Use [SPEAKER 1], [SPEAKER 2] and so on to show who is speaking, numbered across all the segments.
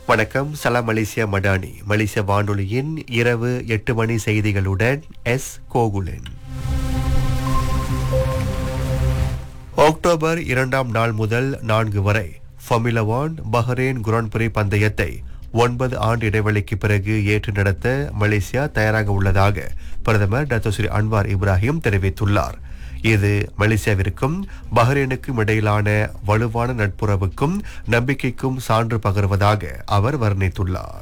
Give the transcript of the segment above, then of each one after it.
[SPEAKER 1] வணக்கம் சலாம் மலேசியா மடானி மலேசிய வானொலியின் இரவு எட்டு மணி செய்திகளுடன் எஸ் கோகுலன் அக்டோபர் இரண்டாம் நாள் முதல் நான்கு வரை ஃபமிலா ஒன் பஹ்ரைன் குரான் பிரி பந்தயத்தை ஒன்பது ஆண்டு இடைவெளிக்கு பிறகு ஏற்று நடத்த மலேசியா தயாராக உள்ளதாக பிரதமர் டாக்டர் ஸ்ரீ அன்வார் இப்ராஹிம் தெரிவித்துள்ளார் இது மலேசியாவிற்கும் பஹ்ரைனுக்கும் இடையிலான வலுவான நட்புறவுக்கும் நம்பிக்கைக்கும் சான்று பகர்வதாக அவர் வர்ணித்துள்ளார்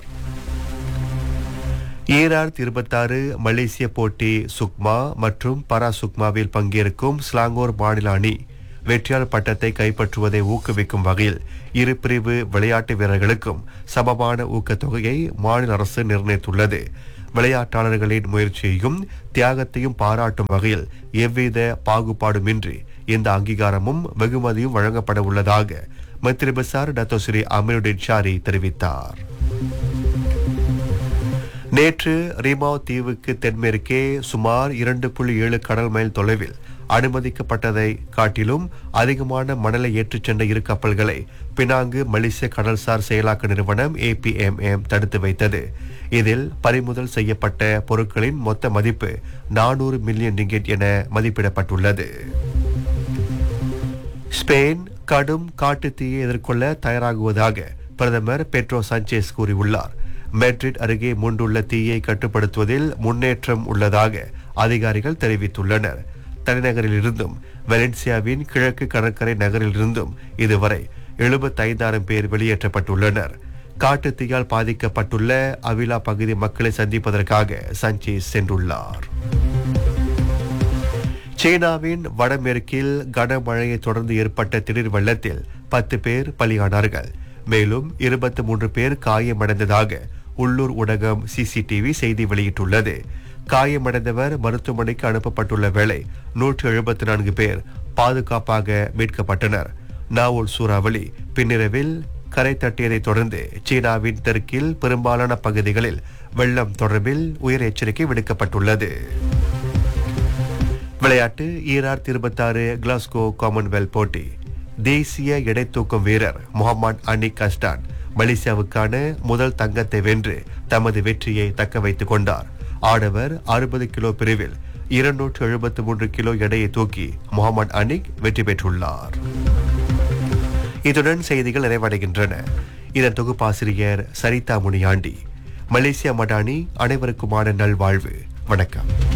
[SPEAKER 1] ஈராயிரத்தி இருபத்தாறு மலேசிய போட்டி சுக்மா மற்றும் பரா சுக்மாவில் பங்கேற்கும் ஸ்லாங்கோர் மாநில அணி வெற்றியாளர் பட்டத்தை கைப்பற்றுவதை ஊக்குவிக்கும் வகையில் இரு பிரிவு விளையாட்டு வீரர்களுக்கும் சமமான ஊக்கத்தொகையை மாநில அரசு நிர்ணயித்துள்ளது விளையாட்டாளர்களின் முயற்சியையும் தியாகத்தையும் பாராட்டும் வகையில் எவ்வித பாகுபாடுமின்றி இந்த அங்கீகாரமும் வெகுமதியும் வழங்கப்பட உள்ளதாக மந்திரி Besar Dato Seri Amirudin Shari தெரிவித்தார் நேற்று ரிமாவ் தீவுக்கு தென்மேற்கே சுமார் இரண்டு புள்ளி ஏழு கடல் மைல் தொலைவில் அனுமதிக்கப்பட்டதை காட்டிலும் அதிகமான மணலை ஏற்றிச் சென்ற இரு கப்பல்களை பினாங்கு மலேசிய கடல்சார் செயலாக்க நிறுவனம் ஏபிஎம்எம் தடுத்து வைத்தது இதில் பறிமுதல் செய்யப்பட்ட பொருட்களின் மொத்த மதிப்பு நானூறு மில்லியன் ரிங்கெட் என மதிப்பிடப்பட்டுள்ளது ஸ்பெயின் கடும் காட்டுத் தீயை எதிர்கொள்ள தயாராகுவதாக பிரதமர் பெட்ரோ சாnchez கூறியுள்ளார் மெட்ரிட் அருகே மூண்டுள்ள தீயை கட்டுப்படுத்துவதில் முன்னேற்றம் உள்ளதாக அதிகாரிகள் தெரிவித்துள்ளனர் தலைநகரிலிருந்தும் வெலன்சியாவின் கிழக்கு கடற்கரை நகரிலிருந்தும் இதுவரை எழுபத்தைந்தாயிரம் பேர் வெளியேற்றப்பட்டுள்ளனர் காட்டுத் தீயால் பாதிக்கப்பட்டுள்ள அவிலா பகுதி மக்களை சந்திப்பதற்காக சஞ்சேஸ் சென்றுள்ளார் சீனாவின் வடமேற்கில் கனமழையை தொடர்ந்து ஏற்பட்ட திடீர் வெள்ளத்தில் பத்து பேர் பலியானார்கள் மேலும் இருபத்தி மூன்று பேர் காயமடைந்ததாக உள்ளூர் ஊடகம் சிசிடிவி செய்தி வெளியிட்டுள்ளது காயமடைந்தவர் மருத்துவமனைக்கு அனுப்பப்பட்டுள்ள வேளை நூற்று எழுபத்தி நான்கு பேர் பாதுகாப்பாக மீட்கப்பட்டனர் நாவூல் சூறாவளி பின்னிரவில் கரை தட்டியதைத் தொடர்ந்து சீனாவின் தெற்கில் பெரும்பாலான பகுதிகளில் வெள்ளம் தொடர்பில் உயர் எச்சரிக்கை விடுக்கப்பட்டுள்ளது விளையாட்டு ஈரார் இருபத்தாறு கிளாஸ்கோ காமன்வெல்த் போட்டி தேசிய எடை தூக்கும் வீரர் முகமது அனிக் அஸ்டான் மலேசியாவுக்கான முதல் தங்கத்தை வென்று தமது வெற்றியை தக்க வைத்துக் கொண்டார் ஆடவர் அறுபது கிலோ பிரிவில் இருநூற்று எழுபத்தி மூன்று கிலோ எடையை தூக்கி முகமது அனிக் வெற்றி பெற்றுள்ளார் இத்துடன் செய்திகள் நிறைவடைகின்றன இதன் தொகுப்பாசிரியர் சரிதா முனியாண்டி மலேசியா மடானி அனைவருக்குமான நல்வாழ்வு வணக்கம்